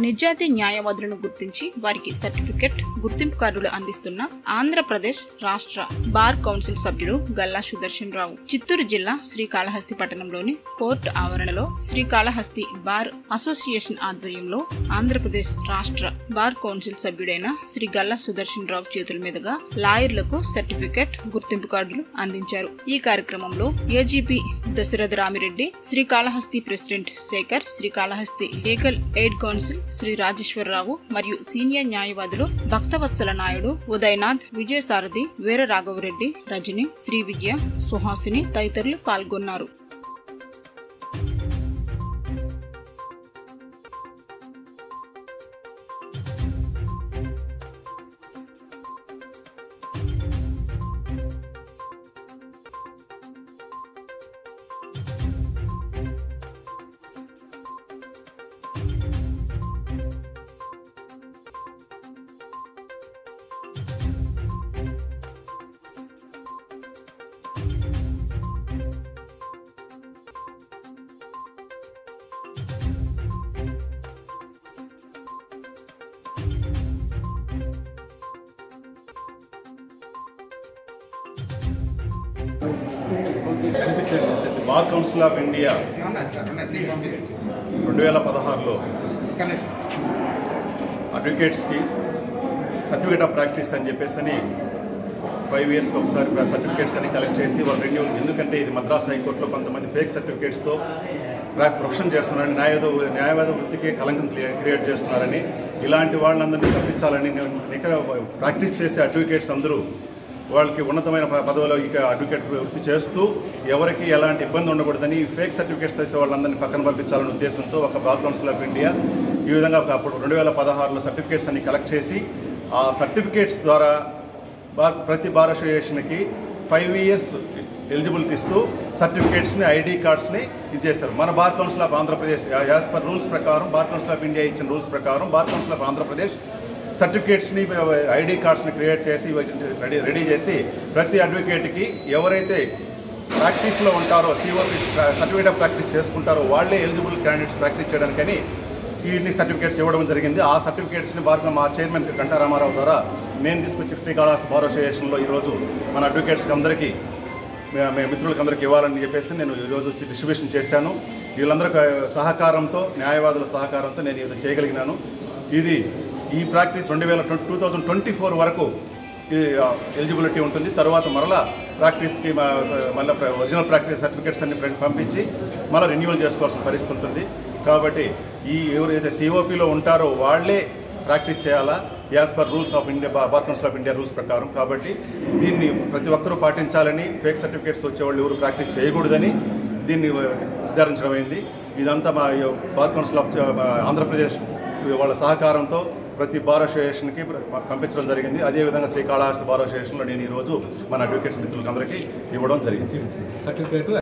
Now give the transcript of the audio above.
నిజాతి న్యాయవాదులను గుర్తించి వారికి సర్టిఫికెట్ గుర్తింపు కార్డులు అందిస్తున్న ఆంధ్రప్రదేశ్ రాష్ట్ర బార్ కౌన్సిల్ సభ్యుడు గల్లా సుదర్శన్ రావు చిత్తూరు జిల్లా శ్రీకాళహస్తి పట్టణంలోని కోర్టు ఆవరణలో శ్రీకాళహస్తి బార్ అసోసియేషన్ ఆధ్వర్యంలో ఆంధ్రప్రదేశ్ రాష్ట్ర బార్ కౌన్సిల్ సభ్యుడైన శ్రీ గల్లా సుదర్శన్ రావు చేతుల మీదుగా లాయర్లకు సర్టిఫికెట్ గుర్తింపు కార్డులు అందించారు ఈ కార్యక్రమంలో AGP Dasaratha Ramireddy Srikalahasti president Shekhar Srikalahasti legal aid council Shri Rajeshwara Rao మరియు సీనియర్ న్యాయవాదులు భక్తవత్సల నాయుడు ఉదయనాథ్ విజయసారథి వీర రాఘవరెడ్డి రజని శ్రీ విద్య సుహాసిని తదితరులు పాల్గొన్నారు బార్ కౌన్సిల్ ఆఫ్ ఇండియా రెండు వేల పదహారులో అడ్వకేట్స్కి సర్టిఫికేట్ ఆఫ్ ప్రాక్టీస్ అని చెప్పేసి అని ఫైవ్ ఇయర్స్కి ఒకసారి సర్టిఫికేట్స్ అని కలెక్ట్ చేసి వాళ్ళు రెన్యూల్ ఎందుకంటే ఇది మద్రాస్ హైకోర్టులో కొంతమంది ఫేక్ సర్టిఫికేట్స్తో ప్రొఫెషన్ చేస్తున్నారని న్యాయవాద న్యాయవాద వృత్తికి కలంకం క్లియర్ క్రియేట్ చేస్తున్నారని ఇలాంటి వాళ్ళందరినీ తప్పించాలని నేను ఇక్కడ ప్రాక్టీస్ చేసే అడ్వకేట్స్ అందరూ వాళ్ళకి ఉన్నతమైన ప- పదవిలో ఇక అడ్వకేట్ వృత్తి చేస్తూ ఎవరికి ఎలాంటి ఇబ్బంది ఉండకూడదని ఈ ఫేక్ సర్టిఫికేట్స్ చేసే వాళ్ళందరినీ పక్కన పంపించాలనే ఉద్దేశంతో ఒక బార్ కౌన్సిల్ ఆఫ్ ఇండియా ఈ విధంగా అప్పుడు రెండు వేల పదహారులో సర్టిఫికేట్స్ అన్ని కలెక్ట్ చేసి ఆ సర్టిఫికేట్స్ ద్వారా బార్ ప్రతి బార్ అసోసియేషన్కి ఫైవ్ ఇయర్స్ ఎలిజిబిలిటీ ఇస్తూ సర్టిఫికేట్స్ని ఐడి కార్డ్స్ని ఇచ్చేశారు మన bar council of Andhra Pradesh as per rules ప్రకారం బార్ కౌన్సిల్ ఆఫ్ ఇండియా ఇచ్చిన రూల్స్ ప్రకారం బార్ కౌన్సిల్ ఆఫ్ ఆంధ్రప్రదేశ్ సర్టిఫికేట్స్ని ఐడి కార్డ్స్ని క్రియేట్ చేసి రెడీ రెడీ చేసి ప్రతి అడ్వకేట్కి ఎవరైతే ప్రాక్టీస్లో ఉంటారో సిఓపి సర్టిఫికేట్ ఆఫ్ ప్రాక్టీస్ చేసుకుంటారో వాళ్ళే ఎలిజిబుల్ క్యాండిడేట్స్ ప్రాక్టీస్ చేయడానికని ఈ సర్టిఫికేట్స్ ఇవ్వడం జరిగింది ఆ సర్టిఫికేట్స్ని బాగా మా చైర్మన్ గంటా రామారావు ద్వారా నేను తీసుకొచ్చి శ్రీకాళహస్తి బార్ అసోసియేషన్లో ఈరోజు మన అడ్వకేట్స్కి అందరికీ మే- మే మిత్రులకు అందరికీ ఇవ్వాలని చెప్పేసి నేను ఈరోజు వచ్చి డిస్ట్రిబ్యూషన్ చేశాను వీళ్ళందరూ సహకారంతో న్యాయవాదుల సహకారంతో నేను ఇది చేయగలిగినాను ఇది ఈ ప్రాక్టీస్ రెండు వేల టూ థౌజండ్ ట్వంటీ ఫోర్ వరకు ఇది ఎలిజిబిలిటీ ఉంటుంది తర్వాత మరలా ప్రాక్టీస్కి మ- మళ్ళీ ప్ర- ఒరిజినల్ ప్రాక్టీస్ సర్టిఫికేట్స్ అన్ని ప్ర- పంపించి మళ్ళీ రెన్యువల్ చేసుకోవాల్సిన పరిస్థితి ఉంటుంది కాబట్టి ఈ ఎవరైతే సిఓపిలో ఉంటారో వాళ్ళే ప్రాక్టీస్ చేయాలా as per rules of India bar council of India rules ప్రకారం కాబట్టి దీన్ని ప్రతి ఒక్కరూ పాటించాలని ఫేక్ సర్టిఫికేట్స్ వచ్చేవాళ్ళు ఎవరు ప్రాక్టీస్ చేయకూడదని దీన్ని నిర్ధారించడం అయింది ఇదంతా మా బార్ కౌన్సిల్ ఆఫ్ మా ఆంధ్రప్రదేశ్ వాళ్ళ సహకారంతో ప్రతి బార్ అసోసియేషన్కి పంపించడం జరిగింది అదేవిధంగా శ్రీకాళహస్తి బార్ అసోసియేషన్లో నేను ఈరోజు మన అడ్వకేట్స్ మిత్రులకు అందరికీ ఇవ్వడం జరిగింది సర్టిఫికేట్